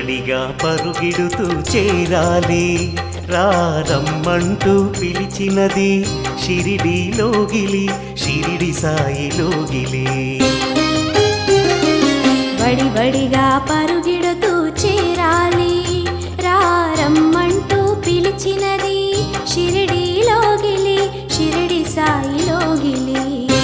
వడిగా పరుగిడుతూ చేరాలి రారమ్మంటూ పిలిచినది షిరిడిలోగిలి షిరిడి సాయిలోగిలి వడి వడిగా పరుగిడుతూ చేరాలి రారమ్మంటూ పిలిచినది షిరిడిలోగిలి షిరిడి సాయిలోగిలి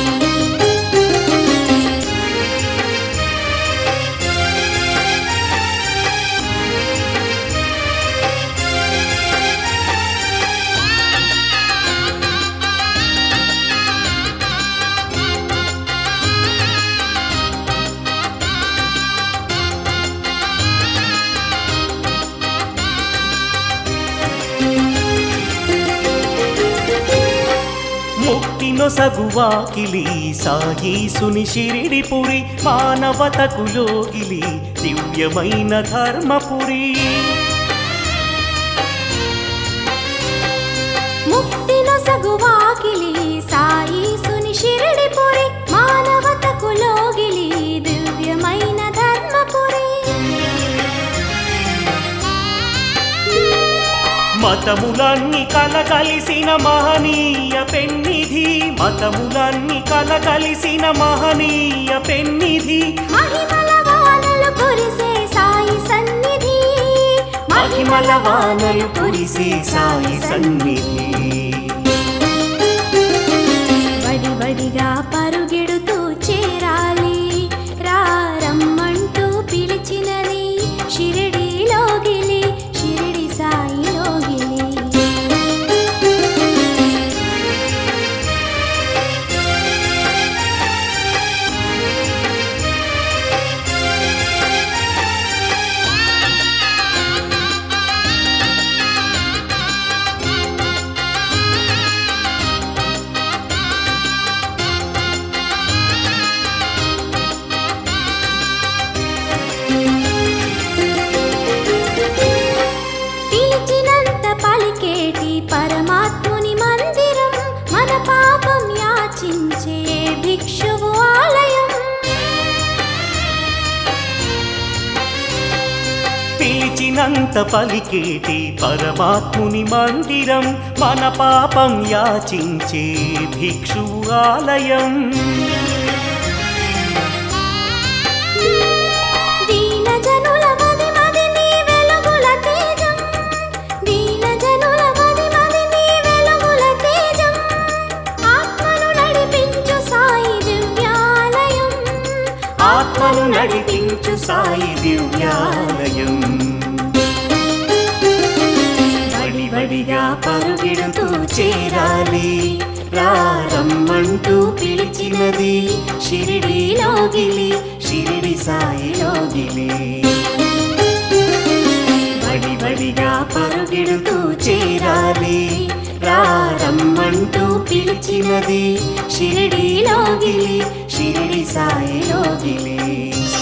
ముక్తినో సగువాకిలి సాయీసుని షిరిడిపురి మానవతకు లోగిలి దివ్యమైన ధర్మపురి ముక్తిను సగువాకిలి సాయి సుని షిరిడిపురి మానవతకు లోగిలి దివ్యమైన ధర్మపురి మతములన్నీ కలగలిసిన మహనీయ పెన్నిధి మతములన్నీ కలగలిసిన మహనీయ పెన్నిధి మహిమల వానలు కురిసే సాయి సన్నిధి మహిమల వానలు కురిసే సాయి సన్నిధి వడి వడిగా పరుగెడుతూ చేరాలి రారమ్మంటూ పిలిచినది షిరిడిలోగిలి షిరిడి సాయిలోగిలి పిలిచినంత పలికేటి పరమాత్ముని మందిరం మన పాపం యాచించే భిక్షువు ఆలయం పిలిచినంత పలికేటి పరమాత్ముని మందిరం మన పాపం యాచించే భిక్షువు ఆలయం దీన జనుల మది మది నీ వెలుగుల తేజం దీన జనుల మది మది నీ వెలుగుల తేజం ఆత్మను నడిపించు సాయి దివ్యాలయం ఆత్మను నడిపించు సాయి దివ్యాలయం వడి వడిగా పరుగెడుతూ చేరాలి రారమ్మంటూ పిలిచినది షిరిడిలోగిలి షిరిడి సాయిలోగిలి వడి వడిగా పరుగెడుతూ చేరాలి రారమ్మంటూ పిలిచినది షిరిడిలోగిలి షిరిడి సాయిలోగిలి